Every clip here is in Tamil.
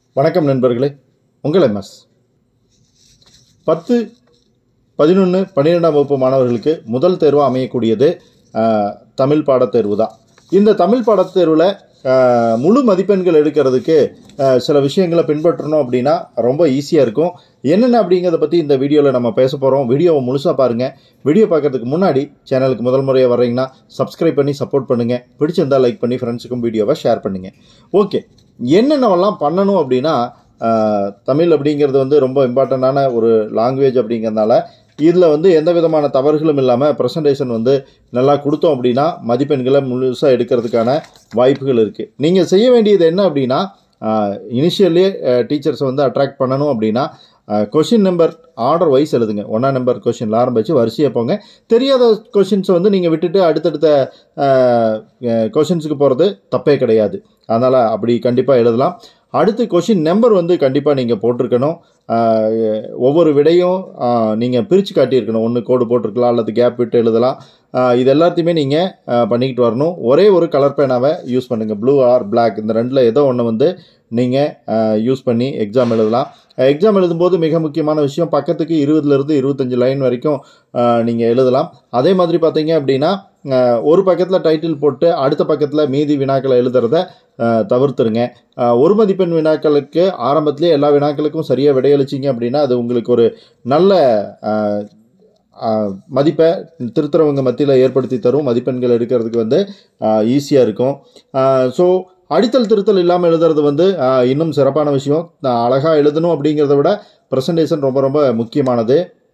வணக்கம் நண்பர்களே உங்கள் எம்எஸ் பத்து பதினொன்று பன்னிரெண்டாம் வகுப்பு மாணவர்களுக்கு முதல் தேர்வாக அமையக்கூடியது ஆஹ், தமிழ் பாடத் தேர்வு தான் இந்த தமிழ் பாடத் தேர்வில் ஆஹ், முழு மதிப்பெண்கள் எடுக்கிறதுக்கு ஆஹ், சில விஷயங்களை பின்பற்றணும் அப்படின்னா ரொம்ப ஈஸியாக இருக்கும் என்னென்ன அப்படிங்கிறத பற்றி இந்த வீடியோவில் நம்ம பேச போகிறோம் வீடியோவை முழுசாக பாருங்கள் வீடியோ பார்க்கறதுக்கு முன்னாடி சேனலுக்கு முதல் முறையாக வர்றீங்கன்னா சப்ஸ்கிரைப் பண்ணி சப்போர்ட் பண்ணுங்கள் பிடிச்சிருந்தா லைக் பண்ணி ஃப்ரெண்ட்ஸுக்கும் வீடியோவை ஷேர் பண்ணுங்கள் ஓகே என்னென்னவெல்லாம் பண்ணணும் அப்படின்னா ஆஹ், தமிழ் அப்படிங்கிறது வந்து ரொம்ப இம்பார்ட்டண்ட்டான ஒரு லாங்குவேஜ் அப்படிங்கிறதுனால இதில் வந்து எந்த விதமான தவறுகளும் இல்லாமல் ப்ரெசன்டேஷன் வந்து நல்லா கொடுத்தோம் அப்படின்னா மதிப்பெண்களை முழுசாக எடுக்கிறதுக்கான வாய்ப்புகள் இருக்குது நீங்கள் செய்ய வேண்டியது என்ன அப்படின்னா இனிஷியல்லே டீச்சர்ஸை வந்து அட்ராக்ட் பண்ணணும் அப்படின்னா கொஷின் நம்பர் ஆர்டர் வைஸ் எழுதுங்க ஒன்றா நம்பர் கொஷினில் ஆரம்பித்து வரிசையை போங்க தெரியாத கொஷின்ஸை வந்து நீங்கள் விட்டுட்டு அடுத்தடுத்த கொஷின்ஸுக்கு போகிறது தப்பே கிடையாது அதனால் அப்படி கண்டிப்பாக எழுதலாம் அடுத்து கொஷின் நம்பர் வந்து கண்டிப்பாக நீங்கள் போட்டிருக்கணும் ஆஹ் ஒவ்வொரு விடையும் நீங்கள் பிரித்து காட்டியிருக்கணும் ஒன்று கோடு போட்டிருக்கலாம் அல்லது கேப் விட்டு எழுதலாம் ஆஹ் இது எல்லாத்தையுமே நீங்கள் பண்ணிக்கிட்டு வரணும் ஒரே ஒரு கலர் பேனாவை யூஸ் பண்ணுங்கள் ப்ளூ ஆர் Black இந்த ரெண்டில் ஏதோ ஒன்று வந்து நீங்கள் யூஸ் பண்ணி எக்ஸாம் எழுதலாம் எக்ஸாம் எழுதும்போது மிக முக்கியமான விஷயம் பக்கத்துக்கு இருபதுலேருந்து இருபத்தஞ்சு லைன் வரைக்கும் நீங்கள் எழுதலாம் அதே மாதிரி பார்த்தீங்க அப்படின்னா ஆஹ் ஒரு பக்கத்தில் டைட்டில் போட்டு அடுத்த பக்கத்தில் மீதி வினாக்களை எழுதுறத ஆஹ் தவிர்த்துருங்க ஆஹ் ஒரு மதிப்பெண் வினாக்களுக்கு ஆரம்பத்திலே எல்லா வினாக்களுக்கும் சரியாக விடையளிச்சிங்க அப்படின்னா அது உங்களுக்கு ஒரு நல்ல ஆஹ், ஆஹ், மதிப்பை திருத்துறவங்க மத்தியில் ஏற்படுத்தி தரும் மதிப்பெண்கள் எடுக்கிறதுக்கு வந்து ஈஸியாக இருக்கும் ஸோ அடித்தல் திருத்தல் இல்லாமல் எழுதுறது வந்து ஆஹ், இன்னும் சிறப்பான விஷயம் அழகாக எழுதணும் அப்படிங்கிறத விட ப்ரெசன்டேஷன் ரொம்ப ரொம்ப முக்கியமானது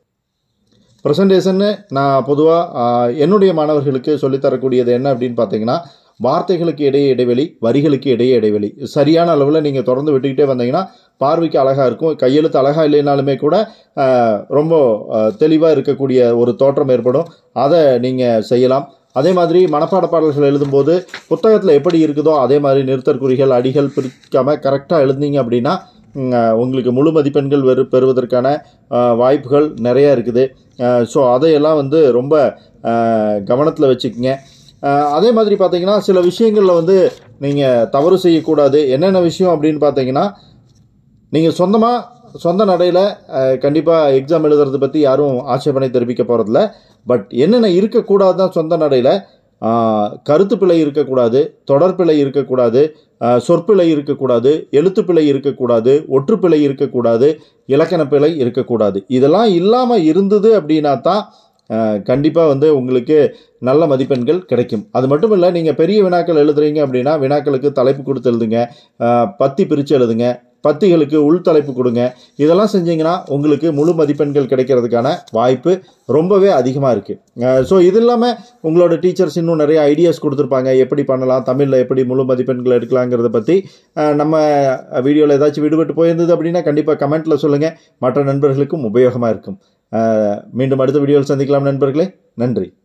ப்ரெசன்டேஷன்னு நான் பொதுவாக என்னுடைய மாணவர்களுக்கு சொல்லித் தரக்கூடியது என்ன அப்படின்னு பார்த்தீங்கன்னா வார்த்தைகளுக்கு இடையே இடைவெளி வரிகளுக்கு இடையே இடைவெளி சரியான அளவில் நீங்கள் தொடர்ந்து விட்டுக்கிட்டே வந்தீங்கன்னா பார்வைக்கு அழகாக இருக்கும் கையெழுத்து அழகாக இல்லைனாலுமே கூட ஆஹ், ரொம்ப தெளிவாக இருக்கக்கூடிய ஒரு தோற்றம் ஏற்படும் அதை நீங்கள் செய்யலாம் அதே மாதிரி மனப்பாட பாடல்கள் எழுதும்போது புத்தகத்தில் எப்படி இருக்குதோ அதே மாதிரி நிறுத்தற்குறிகள் அடிகள் பிரிக்காமல் கரெக்டாக எழுதுனீங்க அப்படின்னா ம், ஆஹ், உங்களுக்கு முழு மதிப்பெண்கள் வெறு பெறுவதற்கான ஆஹ், வாய்ப்புகள் நிறையா இருக்குது ஸோ அதையெல்லாம் வந்து ரொம்ப கவனத்தில் வச்சுக்கோங்க ஆஹ், அதே மாதிரி பார்த்தீங்கன்னா சில விஷயங்களில் வந்து நீங்கள் தவறு செய்யக்கூடாது என்னென்ன விஷயம் அப்படின்னு பார்த்தீங்கன்னா நீங்கள் சொந்தமாக சொந்த நடையில் கண்டிப்பாக எக்ஸாம் எழுதுறதை பற்றி யாரும் ஆட்சேபனை தெரிவிக்க போகிறதில்ல பட் என்னென்ன இருக்கக்கூடாது தான் சொந்த நடையில் கருத்து பிழை இருக்கக்கூடாது தொடர்பிழை இருக்கக்கூடாது ஆஹ், சொற்பிழை இருக்கக்கூடாது எழுத்துப்பிழை இருக்கக்கூடாது ஒற்றுப்பிழை இருக்கக்கூடாது இலக்கண பிழை இருக்கக்கூடாது இதெல்லாம் இல்லாமல் இருந்தது அப்படின்னா தான் கண்டிப்பாக வந்து உங்களுக்கு நல்ல மதிப்பெண்கள் கிடைக்கும் அது மட்டும் இல்லை நீங்கள் பெரிய வினாக்கள் எழுதுறீங்க அப்படின்னா வினாக்களுக்கு தலைப்பு கொடுத்து எழுதுங்க ஆஹ், பத்தி பிரித்து எழுதுங்க பத்திகளுக்கு உள் தலைப்பு கொடுங்க இதெல்லாம் செஞ்சீங்கன்னா உங்களுக்கு முழு மதிப்பெண்கள் கிடைக்கிறதுக்கான வாய்ப்பு ரொம்பவே அதிகமாக இருக்குது ஸோ இது இல்லாமல் உங்களோட டீச்சர்ஸ் இன்னும் நிறைய ஐடியாஸ் கொடுத்துருப்பாங்க எப்படி பண்ணலாம் தமிழில் எப்படி முழு மதிப்பெண்கள் எடுக்கலாங்கிறத பற்றி அஹ், நம்ம வீடியோவில் ஏதாச்சும் விடுபட்டு போயிருந்தது அப்படின்னா கண்டிப்பாக கமெண்ட்டில் சொல்லுங்கள் மற்ற நண்பர்களுக்கும் உபயோகமாக இருக்கும் அஹ், மீண்டும் அடுத்த வீடியோவில் சந்திக்கலாம் நண்பர்களே நன்றி